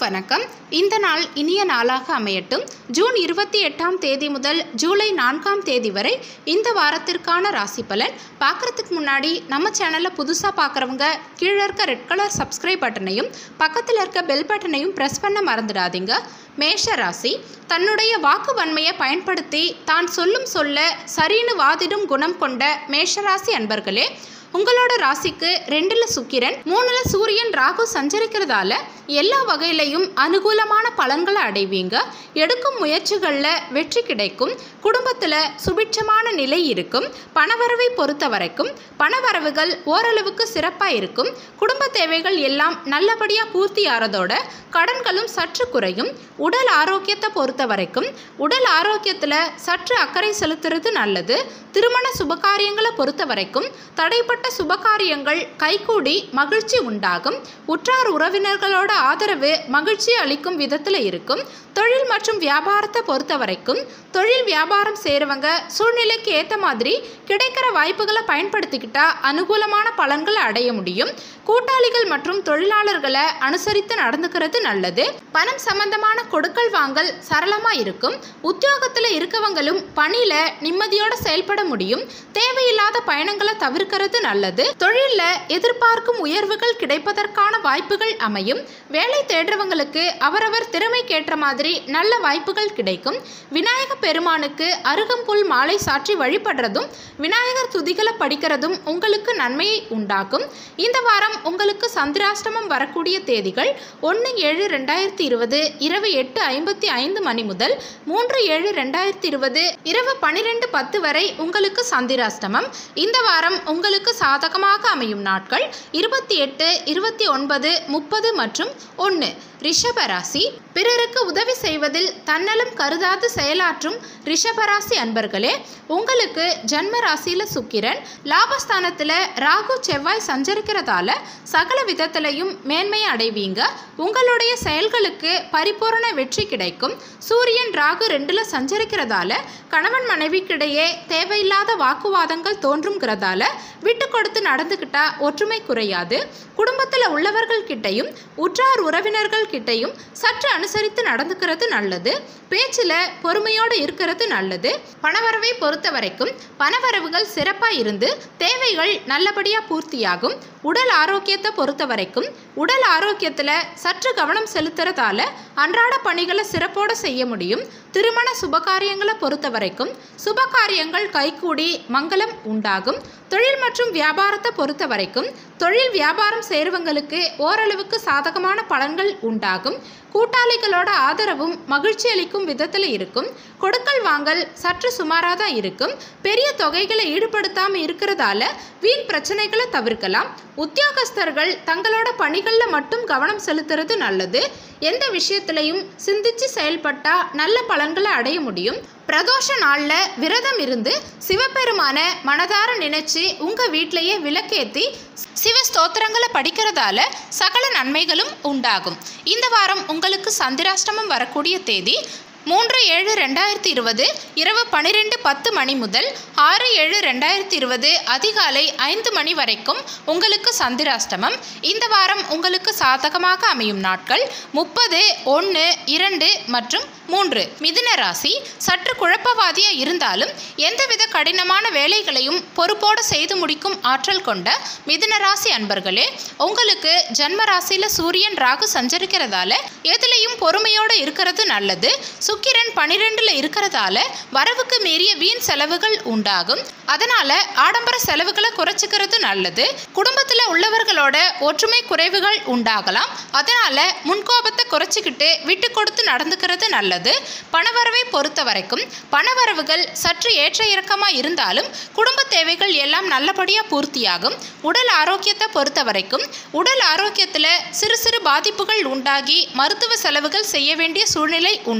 வணக்கம் இந்த நாள் இனிய நாளாக அமையட்டும் ஜூன் இருபத்தி எட்டாம் தேதி முதல் ஜூலை நான்காம் தேதி வரை இந்த வாரத்திற்கான ராசி பலன் பார்க்குறதுக்கு முன்னாடி நம்ம சேனலில் புதுசாக பார்க்குறவங்க கீழே இருக்க ரெட் கலர் சப்ஸ்கிரைப் பட்டனையும் பக்கத்தில் இருக்க பெல் பட்டனையும் ப்ரெஸ் பண்ண மறந்துடாதீங்க மேஷ ராசி தன்னுடைய வாக்கு வன்மையை பயன்படுத்தி தான் சொல்லும் சொல்ல சரின்னு வாதிடும் குணம் கொண்ட மேஷராசி அன்பர்களே உங்களோட ராசிக்கு ரெண்டுல சுக்கிரன் மூணுல சூரியன் ராகு சஞ்சரிக்கிறதால எல்லா வகையிலையும் அனுகூலமான பலன்களை அடைவீங்க எடுக்கும் முயற்சிகளில் வெற்றி கிடைக்கும் குடும்பத்தில் சுபிட்சமான நிலை இருக்கும் பணவரவை பொறுத்த வரைக்கும் பணவரவுகள் ஓரளவுக்கு சிறப்பாக இருக்கும் குடும்ப தேவைகள் எல்லாம் நல்லபடியாக பூர்த்தி ஆறதோட கடன்களும் சற்று குறையும் உடல் ஆரோக்கியத்தை பொறுத்த வரைக்கும் உடல் ஆரோக்கியத்தில் சற்று அக்கறை செலுத்துறது நல்லது திருமண சுபகாரியங்களை பொறுத்த வரைக்கும் தடைப்பட்ட சுபகாரியங்கள் கைகூடி மகிழ்ச்சி உண்டாகும் உற்றார் உறவினர்களோட ஆதரவு மகிழ்ச்சி அளிக்கும் விதத்தில் இருக்கும் தொழில் மற்றும் வியாபாரத்தை பொறுத்த வரைக்கும் தொழில் வியாபாரம் செய்கிறவங்க சூழ்நிலைக்கு ஏற்ற மாதிரி கிடைக்கிற வாய்ப்புகளை பயன்படுத்திக்கிட்டா அனுகூலமான பலன்களை அடைய முடியும் கூட்டாளிகள் மற்றும் தொழிலாளர்களை அனுசரித்து நடந்துக்கிறது நல்லது பணம் சம்பந்தமான கொடுக்கல் வாங்கல் சரளமாக இருக்கும் உத்தியோகத்தில் இருக்கவங்களும் பணியில் நிம்மதியோட செயல்பட முடியும் தேவையில்லாத பயணங்களை தவிர்க்கிறது நல்லது தொழிலில் எதிர்பார்க்கும் உயர்வுகள் கிடைப்பதற்கான வாய்ப்புகள் அமையும் வேலை தேடுறவங்களுக்கு அவரவர் திறமைக்கேற்ற மாதிரி நல்ல வாய்ப்புகள் கிடைக்கும் விநாயக பெருமானுக்கு அருகம்புல் மாலை சாற்றி வழிபடுறதும் விநாயகர் துதிகளை படிக்கிறதும் உங்களுக்கு நன்மையை உண்டாக்கும் இந்த வாரம் உங்களுக்கு சந்திராஷ்டமம் வரக்கூடிய தேதிகள் ஒன்று ஏழு ரெண்டாயிரத்தி இருபது இரவு எட்டு ஐம்பத்தி ஐந்து மணி முதல் மூன்று ஏழு ரெண்டாயிரத்தி இருபது இரவு பன்னிரெண்டு பத்து வரை உங்களுக்கு சந்திராஷ்டமம் இந்த வாரம் உங்களுக்கு சாதகமாக அமையும் நாட்கள் இருபத்தி எட்டு இருபத்தி ஒன்பது முப்பது மற்றும் ஒன்று ரிஷபராசி பிறருக்கு உதவி செய்வதில் தன்னலம் கருதாது செயலாற்றும் ரிஷபராசி அன்பர்களே உங்களுக்கு ஜன்ம ராசியில் சுக்கிரன் லாபஸ்தானத்தில் ராகு செவ்வாய் சஞ்சரிக்கிறதால சகல விதத்திலையும் மேன்மை அடைவீங்க உங்களுடைய செயல்களுக்கு பரிபூரண வெற்றி கிடைக்கும் சூரியன் ராகு ரெண்டுல சஞ்சரிக்கிறதால கணவன் மனைவிக்கிடையே தேவையில்லாத வாக்குவாதங்கள் தோன்றுங்கிறதால விட்டு கொடுத்து நடந்துக்கிட்டா ஒற்றுமை குறையாது குடும்பத்தில் உள்ளவர்கள் கிட்டையும் உற்றார் உறவினர்கள் கிட்டையும் சற்று அனுசரித்து நடந்துக்கிறது நல்லது பேச்சில் பொறுமையோடு இருக்கிறது நல்லது பணவரவை பொறுத்த வரைக்கும் பணவரவுகள் சிறப்பாக இருந்து தேவைகள் நல்லபடியாக பூர்த்தியாகும் உடல் ஆரோக்கியத்தை பொறுத்த வரைக்கும் உடல் ஆரோக்கியத்தில் சற்று கவனம் செலுத்துறதால அன்றாட பணிகளை சிறப்போடு செய்ய முடியும் திருமண சுபகாரியங்களை பொறுத்த வரைக்கும் சுபகாரியங்கள் கைகூடி மங்களம் உண்டாகும் தொழில் மற்றும் வியாபாரத்தை பொறுத்த வரைக்கும் தொழில் வியாபாரம் செய்கிறவங்களுக்கு ஓரளவுக்கு சாதகமான பலன்கள் உண்டாகும் கூட்டாளிகளோட ஆதரவும் மகிழ்ச்சி அளிக்கும் விதத்தில் இருக்கும் கொடுக்கல் வாங்கல் சற்று சுமாராக தான் இருக்கும் பெரிய தொகைகளை ஈடுபடுத்தாமல் இருக்கிறதால வீண் பிரச்சனைகளை தவிர்க்கலாம் உத்தியோகஸ்தர்கள் தங்களோட பணிகளில் மட்டும் கவனம் செலுத்துறது நல்லது எந்த விஷயத்திலையும் சிந்திச்சு செயல்பட்டா நல்ல பலன்களை அடைய முடியும் பிரதோஷ நாளில் விரதம் இருந்து சிவபெருமான மனதார நினைச்சு உங்கள் வீட்டிலையே விளக்கேற்றி சிவ ஸ்தோத்திரங்களை படிக்கிறதால சகல நன்மைகளும் உண்டாகும் இந்த வாரம் உங்களுக்கு சந்திராஷ்டமம் வரக்கூடிய தேதி மூன்று ஏழு ரெண்டாயிரத்தி இருபது இரவு பன்னிரெண்டு பத்து மணி முதல் ஆறு ஏழு ரெண்டாயிரத்தி இருபது அதிகாலை ஐந்து மணி வரைக்கும் உங்களுக்கு சந்திராஷ்டமம் இந்த வாரம் உங்களுக்கு சாதகமாக அமையும் நாட்கள் முப்பது ஒன்று இரண்டு மற்றும் மூன்று மிதுன ராசி சற்று குழப்பவாதியா இருந்தாலும் எந்தவித கடினமான வேலைகளையும் பொறுப்போடு செய்து முடிக்கும் ஆற்றல் கொண்ட மிதுன ராசி அன்பர்களே உங்களுக்கு ஜன்ம ராசியில் சூரியன் ராகு சஞ்சரிக்கிறதால எதுலையும் பொறுமையோடு இருக்கிறது நல்லது சுக்கிரன் பனிரெண்டுல இருக்கிறதால வரவுக்கு மீறிய வீண் செலவுகள் உண்டாகும் அதனால ஆடம்பர செலவுகளை குறைச்சிக்கிறது நல்லது குடும்பத்தில் உள்ளவர்களோட ஒற்றுமை குறைவுகள் உண்டாகலாம் அதனால முன்கோபத்தை குறைச்சிக்கிட்டு விட்டு கொடுத்து நடந்துக்கிறது நல்லது பணவரவை பொறுத்த வரைக்கும் பணவரவுகள் சற்று ஏற்ற இறக்கமாக இருந்தாலும் குடும்ப தேவைகள் எல்லாம் நல்லபடியாக பூர்த்தியாகும் உடல் ஆரோக்கியத்தை பொறுத்த வரைக்கும் உடல் ஆரோக்கியத்தில் சிறு சிறு பாதிப்புகள் உண்டாகி மருத்துவ செலவுகள் செய்ய வேண்டிய சூழ்நிலை உண்டாகும்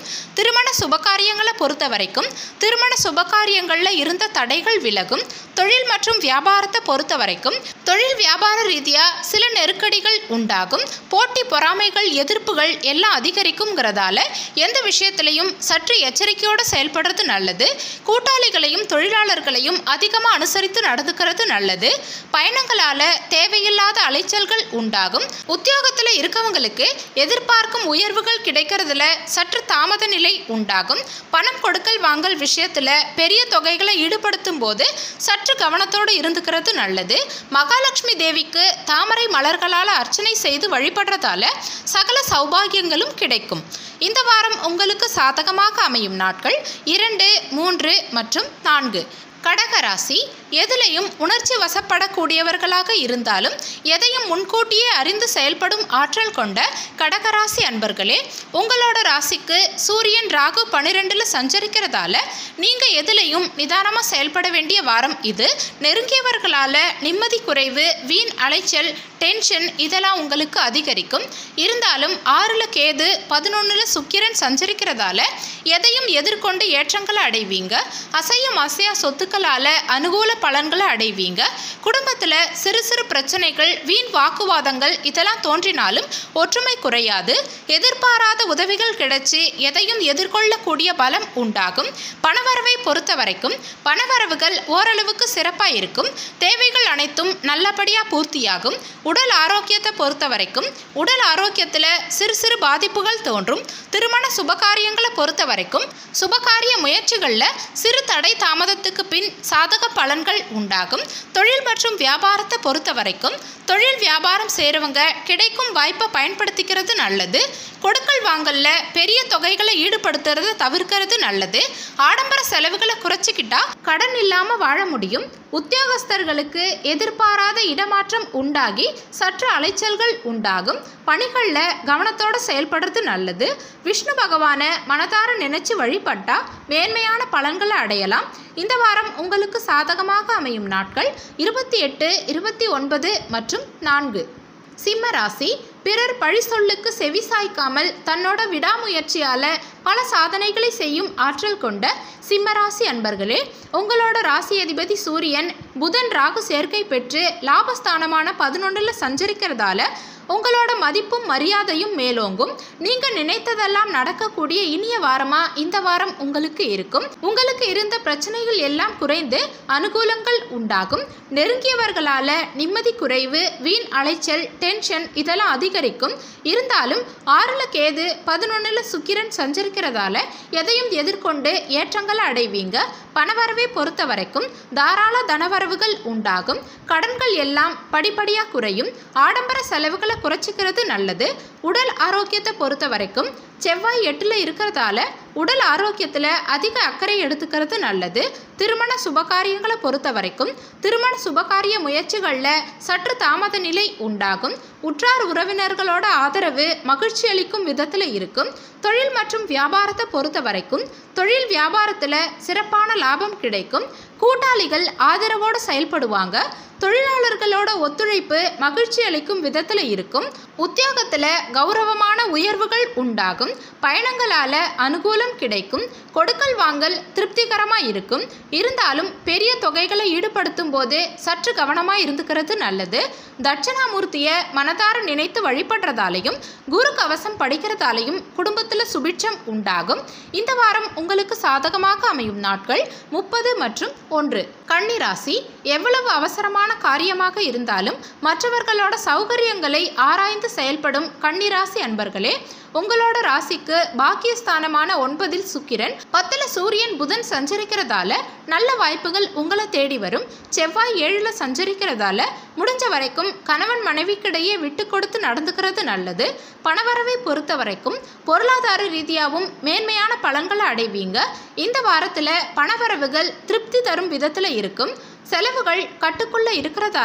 திருமண சுபகாரியங்களை பொறுத்த வரைக்கும் திருமண சுபகாரியங்களில் இருந்த தடைகள் விலகும் தொழில் மற்றும் வியாபாரத்தை பொறுத்த வரைக்கும் தொழில் வியாபார ரீதியாக சில நெருக்கடிகள் உண்டாகும் போட்டி பொறாமைகள் எதிர்ப்புகள் எல்லாம் அதிகரிக்குங்கிறதால எந்த விஷயத்திலையும் சற்று எச்சரிக்கையோடு செயல்படுறது நல்லது கூட்டாளிகளையும் தொழிலாளர்களையும் அதிகமாக அனுசரித்து நடந்துக்கிறது நல்லது பயணங்களால் தேவையில்லாத அலைச்சல்கள் உண்டாகும் உத்தியோகத்தில் இருக்கவங்களுக்கு எதிர்பார்க்கும் உயர்வுகள் கிடைக்கிறதுல சற்று தாமத நிலை உண்டாகும் பணம் கொடுக்கல் வாங்கல் விஷயத்தில் பெரிய தொகைகளை ஈடுபடுத்தும் போது சற்று கவனத்தோடு இருந்துக்கிறது நல்லது மகாலட்சுமி தேவிக்கு தாமரை மலர்களால் அர்ச்சனை செய்து வழிபடுறதால சகல சௌபாகியங்களும் கிடைக்கும் இந்த வாரம் உங்களுக்கு சாதகமாக அமையும் நாட்கள் இரண்டு மூன்று மற்றும் நான்கு கடகராசி எதிலையும் உணர்ச்சி வசப்படக்கூடியவர்களாக இருந்தாலும் எதையும் முன்கூட்டியே அறிந்து செயல்படும் ஆற்றல் கொண்ட கடகராசி அன்பர்களே உங்களோட ராசிக்கு சூரியன் ராகு பன்னிரெண்டில் சஞ்சரிக்கிறதால நீங்கள் எதிலையும் நிதானமாக செயல்பட வேண்டிய வாரம் இது நெருங்கியவர்களால் நிம்மதி குறைவு வீண் அலைச்சல் டென்ஷன் இதெல்லாம் உங்களுக்கு அதிகரிக்கும் இருந்தாலும் ஆறில் கேது பதினொன்றில் சுக்கிரன் சஞ்சரிக்கிறதால எதையும் எதிர்கொண்டு ஏற்றங்களை அடைவீங்க அசையும் அசையா சொத்துக்களால் அனுகூல பலன்களை அடைவீங்க குடும்பத்தில் சிறு சிறு பிரச்சனைகள் வீண் வாக்குவாதங்கள் இதெல்லாம் தோன்றினாலும் ஒற்றுமை குறையாது எதிர்பாராத உதவிகள் கிடைச்சி எதையும் எதிர்கொள்ளக்கூடிய பலம் உண்டாகும் பணவரவை பொறுத்த வரைக்கும் பணவரவுகள் ஓரளவுக்கு சிறப்பாக இருக்கும் தேவைகள் அனைத்தும் நல்லபடியாக பூர்த்தியாகும் உடல் ஆரோக்கியத்தை பொறுத்த வரைக்கும் உடல் ஆரோக்கியத்தில் சிறு சிறு பாதிப்புகள் தோன்றும் திருமண சுபகாரியங்களை பொறுத்த வரைக்கும் சுபகாரிய முயற்சிகளில் சிறு தடை தாமதத்துக்கு பின் சாதக பலன்கள் உண்டாகும் தொழில் மற்றும் வியாபாரத்தை பொறுத்த வரைக்கும் தொழில் வியாபாரம் செய்கிறவங்க கிடைக்கும் வாய்ப்பை பயன்படுத்திக்கிறது நல்லது கொடுக்கல் வாங்கல்ல பெரிய தொகைகளை ஈடுபடுத்துறத தவிர்க்கிறது நல்லது ஆடம்பர செலவுகளை குறைச்சிக்கிட்டா கடன் இல்லாமல் வாழ முடியும் உத்தியோகஸ்தர்களுக்கு எதிர்பாராத இடமாற்றம் உண்டாகி சற்று அலைச்சல்கள் உண்டாகும் பணிகளில் கவனத்தோடு செயல்படுறது நல்லது விஷ்ணு பகவானை மனதார நினைச்சு வழிபட்டா மேன்மையான பலன்களை அடையலாம் இந்த வாரம் உங்களுக்கு சாதகமாக அமையும் நாட்கள் இருபத்தி எட்டு இருபத்தி ஒன்பது மற்றும் நான்கு சிம்ம ராசி பிறர் பழி சொல்லுக்கு செவி சாய்க்காமல் தன்னோட விடாமுயற்சியால் பல சாதனைகளை செய்யும் ஆற்றல் கொண்ட சிம்மராசி அன்பர்களே உங்களோட ராசி அதிபதி சூரியன் புதன் ராகு சேர்க்கை பெற்று லாபஸ்தானமான பதினொன்றில் சஞ்சரிக்கிறதால உங்களோட மதிப்பும் மரியாதையும் மேலோங்கும் நீங்க நினைத்ததெல்லாம் நடக்கக்கூடிய இனிய வாரமா இந்த வாரம் உங்களுக்கு இருக்கும் உங்களுக்கு இருந்த பிரச்சனைகள் எல்லாம் குறைந்து அனுகூலங்கள் உண்டாகும் நெருங்கியவர்களால நிம்மதி குறைவு வீண் அலைச்சல் டென்ஷன் இதெல்லாம் அதிகரிக்கும் இருந்தாலும் ஆறுல கேது பதினொன்னுல சுக்கிரன் சஞ்சரிக்கிறதால எதையும் எதிர்கொண்டு ஏற்றங்களை அடைவீங்க பணவரவை பொறுத்த வரைக்கும் தாராள தனவரவுகள் உண்டாகும் கடன்கள் எல்லாம் படிப்படியாக குறையும் ஆடம்பர செலவுகளை குறைச்சிக்கிறது நல்லது உடல் ஆரோக்கியத்தை பொறுத்த வரைக்கும் செவ்வாய் எட்டில் இருக்கிறதால உடல் ஆரோக்கியத்தில் அதிக அக்கறை எடுத்துக்கிறது நல்லது திருமண சுபகாரியங்களை பொறுத்த வரைக்கும் திருமண சுபகாரிய முயற்சிகளில் சற்று தாமத நிலை உண்டாகும் உற்றார் உறவினர்களோட ஆதரவு மகிழ்ச்சி அளிக்கும் விதத்தில் இருக்கும் தொழில் மற்றும் வியாபாரத்தை பொறுத்த வரைக்கும் தொழில் வியாபாரத்தில் சிறப்பான லாபம் கிடைக்கும் கூட்டாளிகள் ஆதரவோடு செயல்படுவாங்க தொழிலாளர்களோட ஒத்துழைப்பு மகிழ்ச்சி அளிக்கும் விதத்தில் இருக்கும் உத்தியோகத்தில் கௌரவமான உயர்வுகள் உண்டாகும் பயணங்களால் அனுகூலம் கிடைக்கும் கொடுக்கல் வாங்கல் திருப்திகரமாக இருக்கும் இருந்தாலும் பெரிய தொகைகளை ஈடுபடுத்தும் போது சற்று கவனமாக இருந்துக்கிறது நல்லது தட்சணாமூர்த்தியை மனதார நினைத்து வழிபடுறதாலையும் குரு கவசம் படிக்கிறதாலையும் குடும்பத்தில் சுபிட்சம் உண்டாகும் இந்த வாரம் உங்களுக்கு சாதகமாக அமையும் நாட்கள் முப்பது மற்றும் ஒன்று கன்னிராசி எவ்வளவு அவசரமான காரியமாக இருந்தாலும் மற்றவர்களோட சௌகரியங்களை ஆராய்ந்து செயல்படும் கன்னிராசி அன்பர்களே உங்களோட ராசிக்கு பாக்கியஸ்தானமான ஒன்பதில் சுக்கிரன் பத்துல சூரியன் புதன் சஞ்சரிக்கிறதால நல்ல வாய்ப்புகள் உங்களை தேடி வரும் செவ்வாய் ஏழுல சஞ்சரிக்கிறதால முடிஞ்ச வரைக்கும் கணவன் மனைவிக்கிடையே விட்டு கொடுத்து நடந்துக்கிறது நல்லது பணவரவை பொறுத்த வரைக்கும் பொருளாதார ரீதியாகவும் மேன்மையான பலன்களை அடைவீங்க இந்த வாரத்தில் பணவரவுகள் திருப்தி தரும் விதத்தில் இருக்கும் செலவுகள் கட்டுக்குள்ள இருக்கிறதால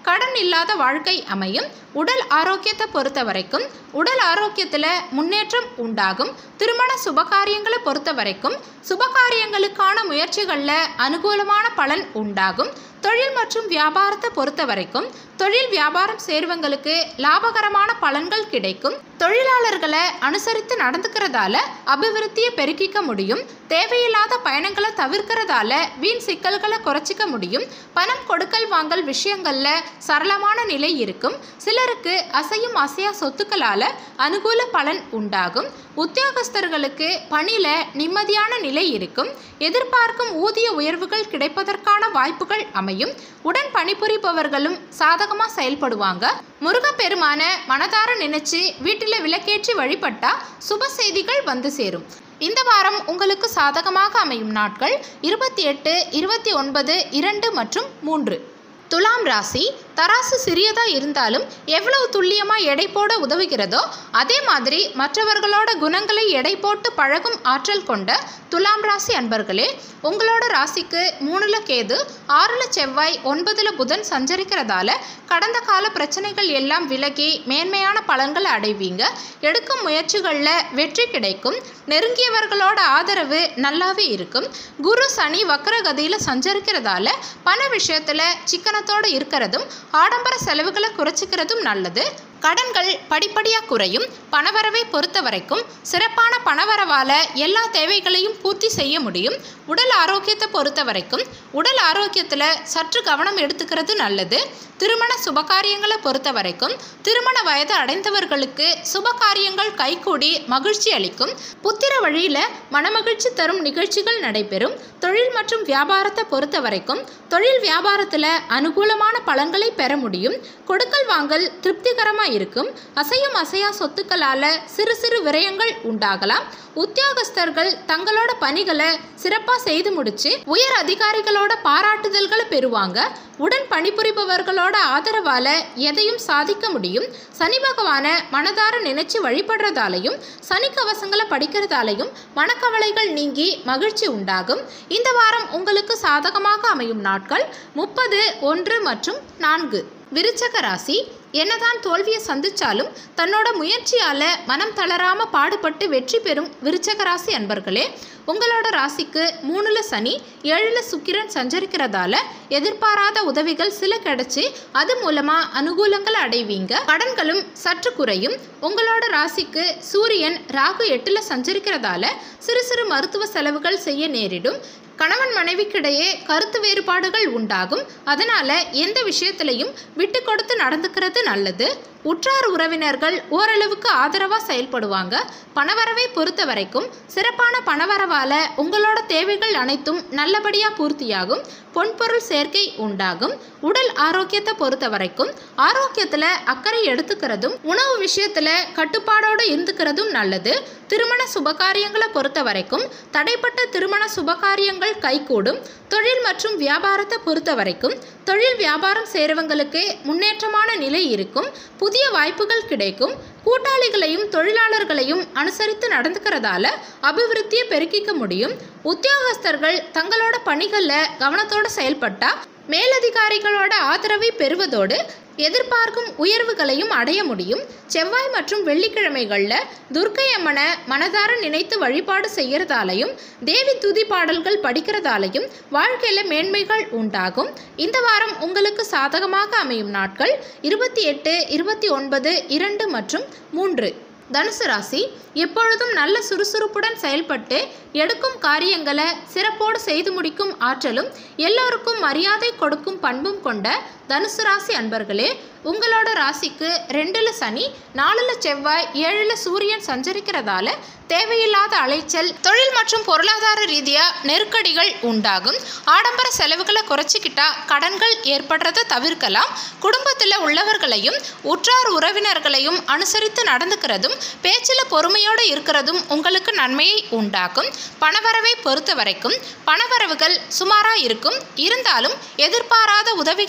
கடன் இல்லாத வாழ்க்கை அமையும் உடல் ஆரோக்கியத்தை பொறுத்த வரைக்கும் உடல் ஆரோக்கியத்தில் முன்னேற்றம் உண்டாகும் திருமண சுபகாரியங்களை பொறுத்த வரைக்கும் சுபகாரியங்களுக்கான முயற்சிகளில் அனுகூலமான பலன் உண்டாகும் தொழில் மற்றும் வியாபாரத்தை பொறுத்த வரைக்கும் தொழில் வியாபாரம் சேர்வங்களுக்கு லாபகரமான பலன்கள் கிடைக்கும் தொழிலாளர்களை அனுசரித்து நடந்துக்கிறதால அபிவிருத்தியை பெருக்கிக்க முடியும் தேவையில்லாத பயணங்களை தவிர்க்கிறதால வீண் சிக்கல்களை குறைச்சிக்க முடியும் பணம் கொடுக்கல் வாங்கல் விஷயங்கள்ல சரளமான நிலை இருக்கும் சிலருக்கு அசையும் அசையா சொத்துக்களால அனுகூல பலன் உண்டாகும் உத்தியோகஸ்தர்களுக்கு பணியில நிம்மதியான நிலை இருக்கும் எதிர்பார்க்கும் ஊதிய உயர்வுகள் கிடைப்பதற்கான வாய்ப்புகள் அமையும் உடன் பணிபுரிபவர்களும் சாதகமாக செயல்படுவாங்க முருகப்பெருமான மனதார நினைச்சு வீட்டில் விளக்கேற்றி வழிபட்டா சுப செய்திகள் வந்து சேரும் இந்த வாரம் உங்களுக்கு சாதகமாக அமையும் நாட்கள் இருபத்தி எட்டு இருபத்தி ஒன்பது இரண்டு மற்றும் மூன்று துலாம் ராசி தராசு சிறியதாக இருந்தாலும் எவ்வளவு துல்லியமாக எடை போட உதவுகிறதோ அதே மாதிரி மற்றவர்களோட குணங்களை எடை போட்டு பழகும் ஆற்றல் கொண்ட துலாம் ராசி அன்பர்களே உங்களோட ராசிக்கு மூணுல கேது ஆறுல செவ்வாய் ஒன்பதுல புதன் சஞ்சரிக்கிறதால கடந்த கால பிரச்சனைகள் எல்லாம் விலகி மேன்மையான பலன்களை அடைவீங்க எடுக்கும் முயற்சிகளில் வெற்றி கிடைக்கும் நெருங்கியவர்களோட ஆதரவு நல்லாவே இருக்கும் குரு சனி வக்கரகதியில் சஞ்சரிக்கிறதால பண விஷயத்தில் சிக்கனத்தோடு இருக்கிறதும் ஆடம்பர செலவுகளை குறைச்சிக்கிறதும் நல்லது கடன்கள் படிப்படியாக குறையும் பணவரவை பொறுத்த வரைக்கும் சிறப்பான பணவரவால் எல்லா தேவைகளையும் பூர்த்தி செய்ய முடியும் உடல் ஆரோக்கியத்தை பொறுத்த வரைக்கும் உடல் ஆரோக்கியத்தில் சற்று கவனம் எடுத்துக்கிறது நல்லது திருமண சுபகாரியங்களை பொறுத்த வரைக்கும் திருமண வயது அடைந்தவர்களுக்கு சுபகாரியங்கள் கைகூடி மகிழ்ச்சி அளிக்கும் புத்திர வழியில் மனமகிழ்ச்சி தரும் நிகழ்ச்சிகள் நடைபெறும் தொழில் மற்றும் வியாபாரத்தை பொறுத்த வரைக்கும் தொழில் வியாபாரத்தில் அனுகூலமான பலன்களை பெற முடியும் கொடுக்கல் வாங்கல் திருப்திகரமாக இருக்கும் அசையும் அசையா சொத்துக்களால் சிறு சிறு விரயங்கள் உண்டாகலாம் உத்தியோகஸ்தர்கள் தங்களோட பணிகளை சிறப்பாக செய்து முடிச்சு உயர் அதிகாரிகளோட பாராட்டுதல்களை பெறுவாங்க உடன் பணிபுரிபவர்களோட ஆதரவால எதையும் சாதிக்க முடியும் சனி பகவான மனதார நினைச்சு வழிபடுறதாலையும் சனி கவசங்களை படிக்கிறதாலையும் மனக்கவலைகள் நீங்கி மகிழ்ச்சி உண்டாகும் இந்த வாரம் உங்களுக்கு சாதகமாக அமையும் நாட்கள் முப்பது ஒன்று மற்றும் நான்கு விருச்சக ராசி என்னதான் தோல்வியை சந்திச்சாலும் தன்னோட முயற்சியால மனம் தளராம பாடுபட்டு வெற்றி பெறும் விருச்சக ராசி அன்பர்களே உங்களோட ராசிக்கு மூணுல சனி ஏழுல சுக்கிரன் சஞ்சரிக்கிறதால எதிர்பாராத உதவிகள் சில கிடைச்சு அது மூலமா அனுகூலங்கள் அடைவீங்க கடன்களும் சற்று குறையும் உங்களோட ராசிக்கு சூரியன் ராகு எட்டுல சஞ்சரிக்கிறதால சிறு சிறு மருத்துவ செலவுகள் செய்ய நேரிடும் கணவன் மனைவிக்கிடையே கருத்து வேறுபாடுகள் உண்டாகும் அதனால எந்த விஷயத்திலையும் விட்டு கொடுத்து நடந்துக்கிறது நல்லது உற்றார் உறவினர்கள் ஓரளவுக்கு ஆதரவாக செயல்படுவாங்க பணவரவை பொறுத்த வரைக்கும் சிறப்பான பணவரவால உங்களோட தேவைகள் அனைத்தும் நல்லபடியாக பூர்த்தியாகும் பொன்பொருள் சேர்க்கை உண்டாகும் உடல் ஆரோக்கியத்தை பொறுத்த வரைக்கும் ஆரோக்கியத்தில் அக்கறை எடுத்துக்கிறதும் உணவு விஷயத்தில் கட்டுப்பாடோடு இருந்துக்கிறதும் நல்லது திருமண சுபகாரியங்களை பொறுத்த வரைக்கும் தடைப்பட்ட திருமண சுபகாரியங்கள் கைகூடும் தொழில் மற்றும் வியாபாரத்தை பொறுத்த வரைக்கும் தொழில் வியாபாரம் சேருவங்களுக்கு முன்னேற்றமான நிலை இருக்கும் புதிய வாய்ப்புகள் கிடைக்கும் கூட்டாளிகளையும் தொழிலாளர்களையும் அனுசரித்து நடந்துக்கிறதால அபிவிருத்தியை பெருக்கிக்க முடியும் உத்தியோகஸ்தர்கள் தங்களோட பணிகளில் கவனத்தோடு செயல்பட்டா மேலதிகாரிகளோட ஆதரவை பெறுவதோடு எதிர்பார்க்கும் உயர்வுகளையும் அடைய முடியும் செவ்வாய் மற்றும் வெள்ளிக்கிழமைகளில் துர்க்கை அம்மனை மனதார நினைத்து வழிபாடு செய்கிறதாலையும் தேவி துதி பாடல்கள் படிக்கிறதாலையும் வாழ்க்கையில் மேன்மைகள் உண்டாகும் இந்த வாரம் உங்களுக்கு சாதகமாக அமையும் நாட்கள் இருபத்தி எட்டு இருபத்தி ஒன்பது இரண்டு மற்றும் மூன்று தனுசு ராசி எப்பொழுதும் நல்ல சுறுசுறுப்புடன் செயல்பட்டு எடுக்கும் காரியங்களை சிறப்போடு செய்து முடிக்கும் ஆற்றலும் எல்லோருக்கும் மரியாதை கொடுக்கும் பண்பும் கொண்ட தனுசு ராசி அன்பர்களே உங்களோட ராசிக்கு ரெண்டுல சனி நாலுல செவ்வாய் ஏழுல சூரியன் சஞ்சரிக்கிறதால தேவையில்லாத அலைச்சல் தொழில் மற்றும் பொருளாதார ரீதியாக நெருக்கடிகள் உண்டாகும் ஆடம்பர செலவுகளை குறைச்சிக்கிட்டா கடன்கள் ஏற்படுறதை தவிர்க்கலாம் குடும்பத்தில் உள்ளவர்களையும் உற்றார் உறவினர்களையும் அனுசரித்து நடந்துக்கிறதும் பேச்சில் பொறுமையோடு இருக்கிறதும் உங்களுக்கு நன்மையை உண்டாக்கும் பணவரவை பொறுத்த வரைக்கும் பணவரவுகள் சுமாராக இருக்கும் இருந்தாலும் எதிர்பாராத உதவிகள் கிடைச்சு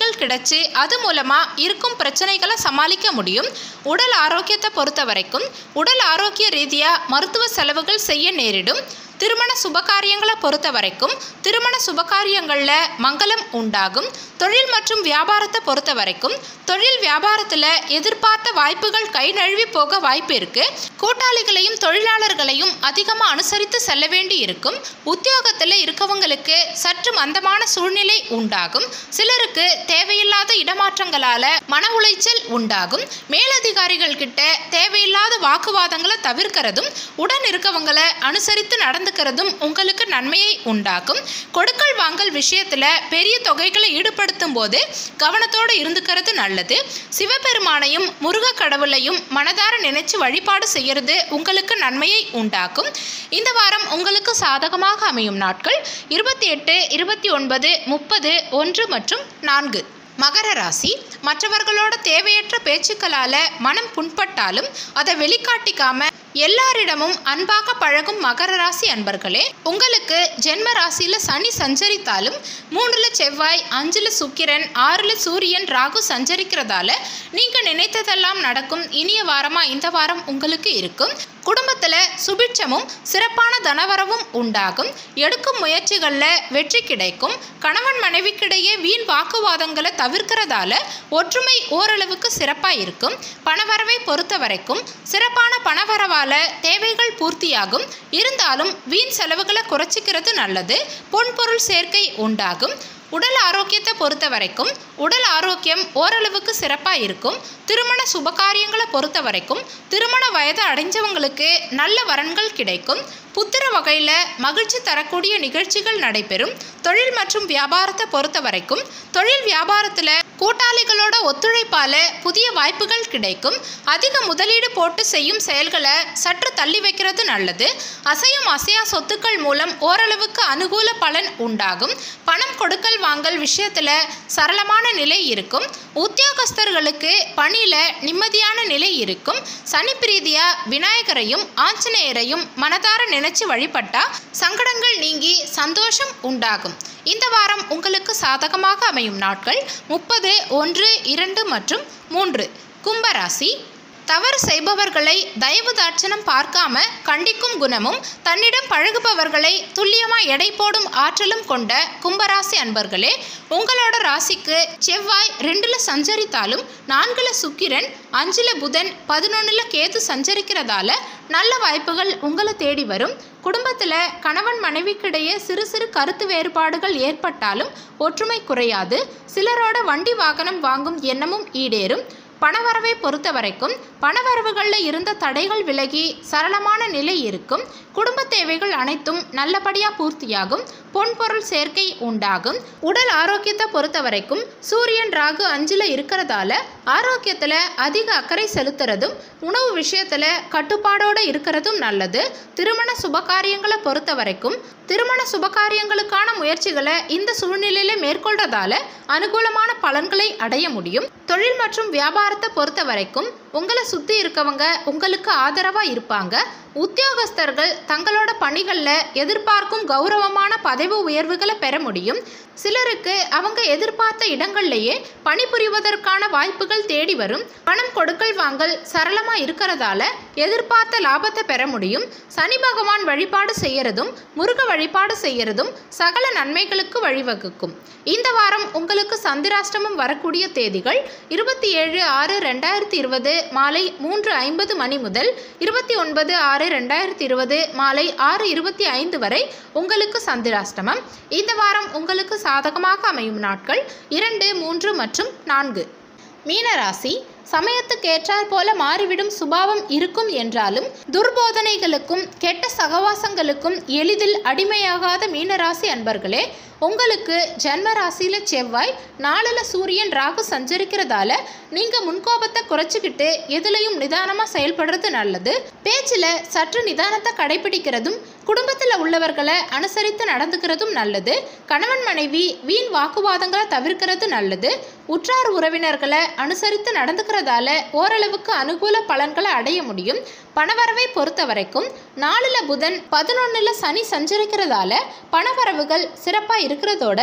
நினச்சி அது மூலமாக இருக்கும் பிரச்சனைகளை சமாளிக்க முடியும் உடல் ஆரோக்கியத்தை பொறுத்த வரைக்கும் உடல் ஆரோக்கிய ரீதியாக மருத்துவ செலவுகள் செய்ய நேரிடும் திருமண சுபகாரியங்களை பொறுத்த வரைக்கும் திருமண சுபகாரியங்களில் மங்களம் உண்டாகும் தொழில் மற்றும் வியாபாரத்தை பொறுத்த வரைக்கும் தொழில் வியாபாரத்தில் எதிர்பார்த்த வாய்ப்புகள் கை நழுவி போக வாய்ப்பு இருக்கு கூட்டாளிகளையும் தொழிலாளர்களையும் அதிகமாக அனுசரித்து செல்ல வேண்டி இருக்கும் உத்தியோகத்தில் இருக்கவங்களுக்கு சற்று மந்தமான சூழ்நிலை உண்டாகும் சிலருக்கு தேவையில்லாத இடமாற்றங்களால மன உளைச்சல் உண்டாகும் மேலதிகாரிகள் கிட்ட தேவையில்லாத வாக்குவாதங்களை தவிர்க்கிறதும் உடன் இருக்கவங்களை அனுசரித்து நடந்துக்கிறதும் உங்களுக்கு நன்மையை உண்டாக்கும் கொடுக்கல் வாங்கல் விஷயத்துல பெரிய தொகைகளை ஈடுபடுத்தும் போது கவனத்தோடு இருந்துக்கிறது நல்லது சிவபெருமானையும் முருக கடவுளையும் மனதார நினைச்சு வழிபாடு செய்யறது உங்களுக்கு நன்மையை உண்டாக்கும் இந்த வாரம் உங்களுக்கு சாதகமாக அமையும் நாட்கள் இருபத்தி எட்டு இருபத்தி ஒன்பது முப்பது ஒன்று மற்றும் நான்கு மகர ராசி மற்றவர்களோட தேவையற்ற பேச்சுக்களால மனம் புண்பட்டாலும் அதை வெளிக்காட்டிக்காம எல்லாரிடமும் அன்பாக பழகும் மகர ராசி அன்பர்களே உங்களுக்கு ஜென்ம ராசியில சனி சஞ்சரித்தாலும் மூணுல செவ்வாய் அஞ்சுல சுக்கிரன் ஆறுல சூரியன் ராகு சஞ்சரிக்கிறதால நீங்க நினைத்ததெல்லாம் நடக்கும் இனிய வாரமா இந்த வாரம் உங்களுக்கு இருக்கும் குடும்பத்துல சுபிட்சமும் சிறப்பான தனவரவும் உண்டாகும் எடுக்கும் முயற்சிகள்ல வெற்றி கிடைக்கும் கணவன் மனைவிக்கிடையே வீண் வாக்குவாதங்களை தவிர்க்கிறதால ஒற்றுமை ஓரளவுக்கு சிறப்பா இருக்கும் பணவரவை பொறுத்த வரைக்கும் சிறப்பான பணவரவால தேவைகள் பூர்த்தியாகும் இருந்தாலும் வீண் செலவுகளை குறைச்சிக்கிறது நல்லது பொன்பொருள் சேர்க்கை உண்டாகும் உடல் ஆரோக்கியத்தை பொறுத்த வரைக்கும் உடல் ஆரோக்கியம் ஓரளவுக்கு சிறப்பாக இருக்கும் திருமண சுபகாரியங்களை பொறுத்த வரைக்கும் திருமண வயது அடைஞ்சவங்களுக்கு நல்ல வரன்கள் கிடைக்கும் புத்திர வகையில் மகிழ்ச்சி தரக்கூடிய நிகழ்ச்சிகள் நடைபெறும் தொழில் மற்றும் வியாபாரத்தை பொறுத்த வரைக்கும் தொழில் வியாபாரத்தில் கூட்டாளிகளோட ஒத்துழைப்பால புதிய வாய்ப்புகள் கிடைக்கும் அதிக முதலீடு போட்டு செய்யும் செயல்களை சற்று தள்ளி வைக்கிறது நல்லது அசையும் அசையா சொத்துக்கள் மூலம் ஓரளவுக்கு அனுகூல பலன் உண்டாகும் பணம் கொடுக்கல் வாங்கல் விஷயத்துல சரளமான நிலை இருக்கும் உத்தியோகஸ்தர்களுக்கு பணியில நிம்மதியான நிலை இருக்கும் சனி பிரீதியா விநாயகரையும் ஆஞ்சநேயரையும் மனதார நினைச்சு வழிபட்டா சங்கடங்கள் நீங்கி சந்தோஷம் உண்டாகும் இந்த வாரம் உங்களுக்கு சாதகமாக அமையும் நாட்கள் முப்பது ஒன்று இரண்டு மற்றும் மூன்று கும்பராசி தவறு செய்பவர்களை தயவு தாட்சணம் பார்க்காம கண்டிக்கும் குணமும் தன்னிடம் பழகுபவர்களை துல்லியமாக எடை போடும் ஆற்றலும் கொண்ட கும்பராசி அன்பர்களே உங்களோட ராசிக்கு செவ்வாய் ரெண்டுல சஞ்சரித்தாலும் நான்குல சுக்கிரன் அஞ்சுல புதன் பதினொன்னுல கேது சஞ்சரிக்கிறதால நல்ல வாய்ப்புகள் உங்களை தேடி வரும் குடும்பத்தில் கணவன் மனைவிக்கிடையே சிறு சிறு கருத்து வேறுபாடுகள் ஏற்பட்டாலும் ஒற்றுமை குறையாது சிலரோட வண்டி வாகனம் வாங்கும் எண்ணமும் ஈடேறும் பணவரவை பொறுத்த வரைக்கும் பணவரவுகளில் இருந்த தடைகள் விலகி சரளமான நிலை இருக்கும் குடும்ப தேவைகள் அனைத்தும் நல்லபடியாக பூர்த்தியாகும் பொன்பொருள் சேர்க்கை உண்டாகும் உடல் ஆரோக்கியத்தை பொறுத்த வரைக்கும் சூரியன் ராகு அஞ்சில் இருக்கிறதால ஆரோக்கியத்தில் அதிக அக்கறை செலுத்துறதும் உணவு விஷயத்தில் கட்டுப்பாடோடு இருக்கிறதும் நல்லது திருமண சுபகாரியங்களை பொறுத்த வரைக்கும் திருமண சுபகாரியங்களுக்கான முயற்சிகளை இந்த சூழ்நிலையில மேற்கொள்றதால அனுகூலமான பலன்களை அடைய முடியும் தொழில் மற்றும் வியாபாரத்தை பொறுத்த வரைக்கும் உங்களை சுற்றி இருக்கவங்க உங்களுக்கு ஆதரவாக இருப்பாங்க உத்தியோகஸ்தர்கள் தங்களோட பணிகளில் எதிர்பார்க்கும் கௌரவமான பதவி உயர்வுகளை பெற முடியும் சிலருக்கு அவங்க எதிர்பார்த்த இடங்கள்லேயே பணிபுரிவதற்கான வாய்ப்புகள் தேடி வரும் பணம் கொடுக்கல் வாங்கல் சரளமாக இருக்கிறதால எதிர்பார்த்த லாபத்தை பெற முடியும் சனி பகவான் வழிபாடு செய்யறதும் முருக வழிபாடு செய்யறதும் சகல நன்மைகளுக்கு வழிவகுக்கும் இந்த வாரம் உங்களுக்கு சந்திராஷ்டமம் வரக்கூடிய தேதிகள் இருபத்தி ஏழு ஆறு ரெண்டாயிரத்தி இருபது மாலை மூன்று ஐம்பது மணி முதல் இருபத்தி ஒன்பது ஆறு ரெண்டாயிரத்தி இருபது மாலை ஆறு இருபத்தி ஐந்து வரை உங்களுக்கு சந்திராஷ்டமம் இந்த வாரம் உங்களுக்கு சாதகமாக அமையும் நாட்கள் இரண்டு மூன்று மற்றும் நான்கு மீனராசி சமயத்துக்கேற்றாற் போல மாறிவிடும் சுபாவம் இருக்கும் என்றாலும் துர்போதனைகளுக்கும் கெட்ட சகவாசங்களுக்கும் எளிதில் அடிமையாகாத மீனராசி அன்பர்களே உங்களுக்கு ஜென்ம ராசியில செவ்வாய் நாளில் சூரியன் ராகு சஞ்சரிக்கிறதால நீங்க முன்கோபத்தை குறைச்சிக்கிட்டு எதுலையும் நிதானமா செயல்படுறது நல்லது பேச்சுல சற்று நிதானத்தை கடைபிடிக்கிறதும் குடும்பத்தில் உள்ளவர்களை அனுசரித்து நடந்துக்கிறதும் நல்லது கணவன் மனைவி வீண் வாக்குவாதங்களை தவிர்க்கிறது நல்லது உற்றார் உறவினர்களை அனுசரித்து நடந்துக்கிறதால ஓரளவுக்கு அனுகூல பலன்களை அடைய முடியும் பணவரவை பொறுத்த வரைக்கும் நாலில் புதன் பதினொன்றில் சனி சஞ்சரிக்கிறதால பணவரவுகள் சிறப்பாக இருக்கிறதோட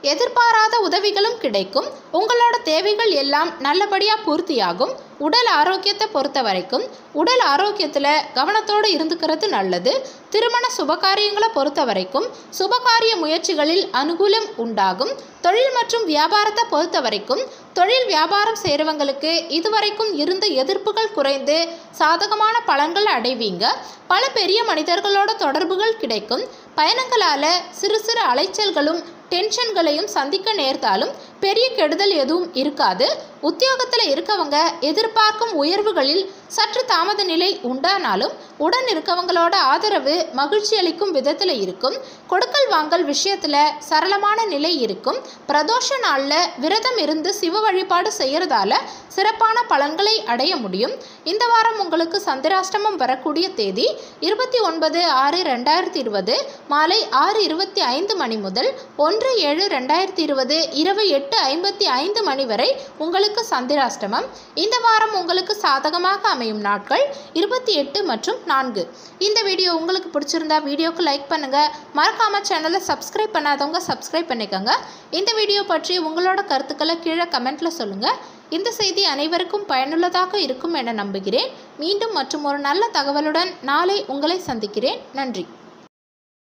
எதிர்பாராத உதவிகளும் கிடைக்கும் உங்களோட தேவைகள் எல்லாம் நல்லபடியாக பூர்த்தியாகும் உடல் ஆரோக்கியத்தை பொறுத்த வரைக்கும் உடல் ஆரோக்கியத்தில் கவனத்தோடு இருந்துக்கிறது நல்லது திருமண சுபகாரியங்களை பொறுத்த வரைக்கும் சுபகாரிய முயற்சிகளில் அனுகூலம் உண்டாகும் தொழில் மற்றும் வியாபாரத்தை பொறுத்த வரைக்கும் தொழில் வியாபாரம் செய்கிறவங்களுக்கு இதுவரைக்கும் இருந்த எதிர்ப்புகள் குறைந்து சாதகமான பலன்கள் அடைவீங்க பல பெரிய மனிதர்களோட தொடர்புகள் கிடைக்கும் பயணங்களால் சிறு சிறு அலைச்சல்களும் டென்ஷன்களையும் சந்திக்க நேர்ந்தாலும் பெரிய கெடுதல் எதுவும் இருக்காது உத்தியோகத்தில் இருக்கவங்க எதிர்பார்க்கும் உயர்வுகளில் சற்று தாமத நிலை உண்டானாலும் உடன் இருக்கவங்களோட ஆதரவு மகிழ்ச்சி அளிக்கும் விதத்தில் இருக்கும் கொடுக்கல் வாங்கல் விஷயத்தில் சரளமான நிலை இருக்கும் பிரதோஷ நாளில் விரதம் இருந்து சிவ வழிபாடு செய்கிறதால சிறப்பான பலன்களை அடைய முடியும் இந்த வாரம் உங்களுக்கு சந்திராஷ்டமம் வரக்கூடிய தேதி இருபத்தி ஒன்பது ஆறு ரெண்டாயிரத்தி இருபது மாலை ஆறு இருபத்தி ஐந்து மணி முதல் ஒன்று ஏழு ரெண்டாயிரத்தி இருபது இரவு எட்டு ஐம்பத்தி ஐந்து மணி வரை உங்களுக்கு சந்திராஷ்டமம் இந்த வாரம் உங்களுக்கு சாதகமாக அமையும் நாட்கள் இருபத்தி எட்டு மற்றும் நான்கு இந்த வீடியோ உங்களுக்கு பிடிச்சிருந்தா வீடியோக்கு லைக் பண்ணுங்க மறக்காம சேனலை சப்ஸ்கிரைப் பண்ணாதவங்க சப்ஸ்கிரைப் பண்ணிக்கோங்க இந்த வீடியோ பற்றி உங்களோட கருத்துக்களை கீழே கமெண்ட்ல சொல்லுங்க இந்த செய்தி அனைவருக்கும் பயனுள்ளதாக இருக்கும் என நம்புகிறேன் மீண்டும் மற்றும் ஒரு நல்ல தகவலுடன் நாளை உங்களை சந்திக்கிறேன் நன்றி